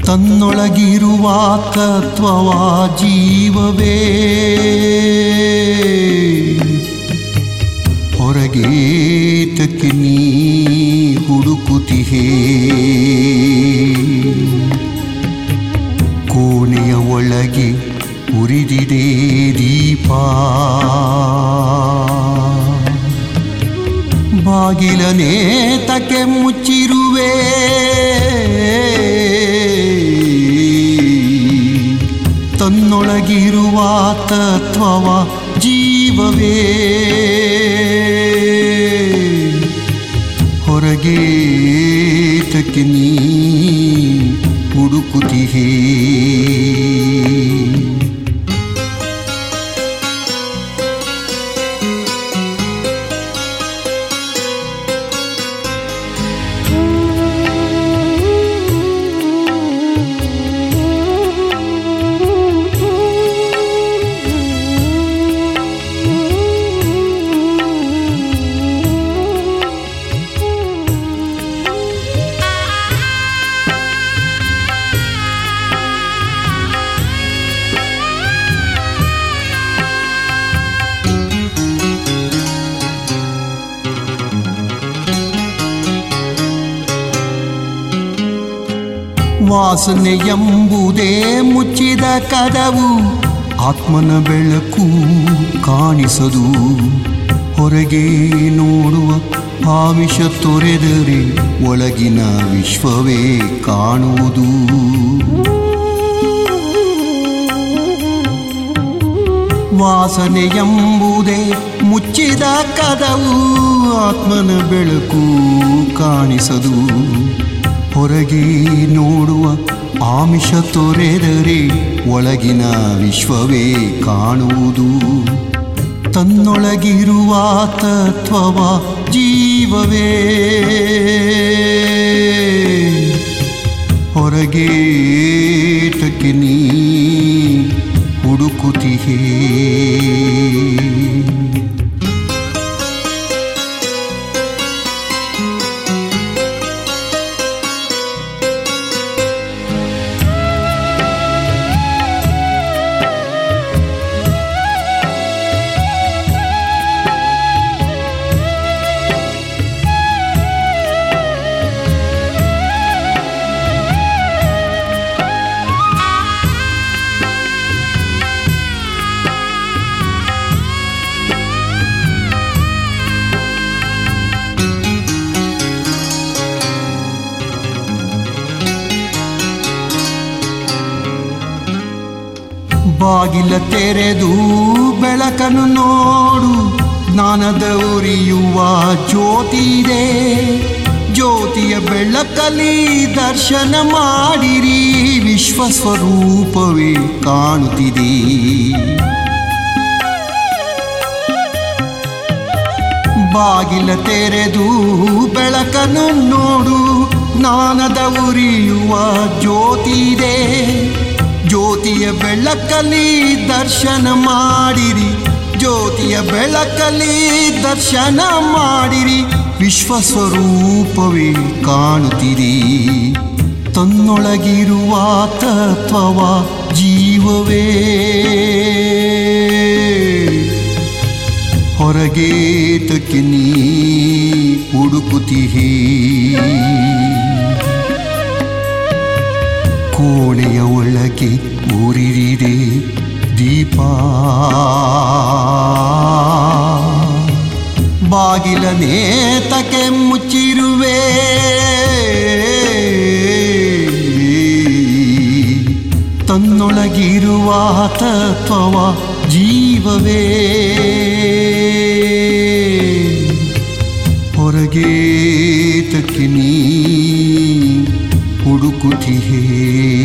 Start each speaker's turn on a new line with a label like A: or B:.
A: ತನ್ನೊಳಗಿರುವ ತತ್ವವ ಜೀವವೇ ಹೊರಗೇತಕ್ಕೆ ನೀ ಹುಡುಕುತಿಹೇ ಕೋಣೆಯ ಒಳಗೆ ಉರಿದಿದೆ ದೀಪ ಬಾಗಿಲನೇ ತಕ್ಕೆ ಮುಚ್ಚಿರುವೆ ತನ್ನೊಳಗಿರುವ ತತ್ವವ ಜೀವವೇ ಹೊರಗೆ ತಕ್ಕೆ ನೀ ಹುಡುಕುತಿಹೇ ವಾಸನೆ ಎಂಬುದೇ ಮುಚ್ಚಿದ ಕದವು ಆತ್ಮನ ಬೆಳಕು ಕಾಣಿಸದು ಹೊರಗೆ ನೋಡುವ ಆಮಿಷ ತೊರೆದರೆ ಒಳಗಿನ ವಿಶ್ವವೇ ಕಾಣುವುದು ವಾಸನೆ ಎಂಬುದೇ ಮುಚ್ಚಿದ ಕದವು ಆತ್ಮನ ಬೆಳಕು ಕಾಣಿಸದು ಹೊರಗೆ ನೋಡುವ ಆಮಿಷ ತೊರೆದರೆ ಒಳಗಿನ ವಿಶ್ವವೇ ಕಾಣುವುದು ತನ್ನೊಳಗಿರುವ ತತ್ವವ ಜೀವವೇ ಹೊರಗೆ ತಕ್ಕೆ ನೀ ಹುಡುಕುತಿಹೇ ಬಾಗಿಲ ತೆರೆದು ಬೆಳಕನ್ನು ನೋಡು ಜ್ಞಾನದ ಉರಿಯುವ ಜ್ಯೋತಿ ಇದೆ ಜ್ಯೋತಿಯ ಬೆಳಕಲ್ಲಿ ದರ್ಶನ ಮಾಡಿರಿ ವಿಶ್ವ ಸ್ವರೂಪವೇ ಕಾಣುತ್ತಿದೆ ಬಾಗಿಲ ತೆರೆದು ಬೆಳಕನ್ನು ನೋಡು ಜ್ಞಾನದ ಉರಿಯುವ ಜ್ಯೋತಿ ಇದೆ ಜ್ಯೋತಿಯ ಬೆಳಕಲ್ಲಿ ದರ್ಶನ ಮಾಡಿರಿ ಜ್ಯೋತಿಯ ಬೆಳಕಲ್ಲಿ ದರ್ಶನ ಮಾಡಿರಿ ವಿಶ್ವ ಸ್ವರೂಪವೇ ಕಾಣುತ್ತಿರಿ ತನ್ನೊಳಗಿರುವ ತತ್ವವ ಜೀವವೇ ಹೊರಗೆ ತಕ್ಕೆ ನೀ ಹುಡುಕುತಿಹೇ ಕೋಣೆಯ ಒಳಗೆ ಊರಿರಿದೆ ದೀಪ ಬಾಗಿಲನೇ ತಕ್ಕೆ ಮುಚ್ಚಿರುವೆ ತನ್ನೊಳಗಿರುವ ತತ್ವವ ಜೀವವೇ ಹೊರಗೆ ತಕ್ಕೆ ನೀ ಹುಡುಕುತಿಹೇ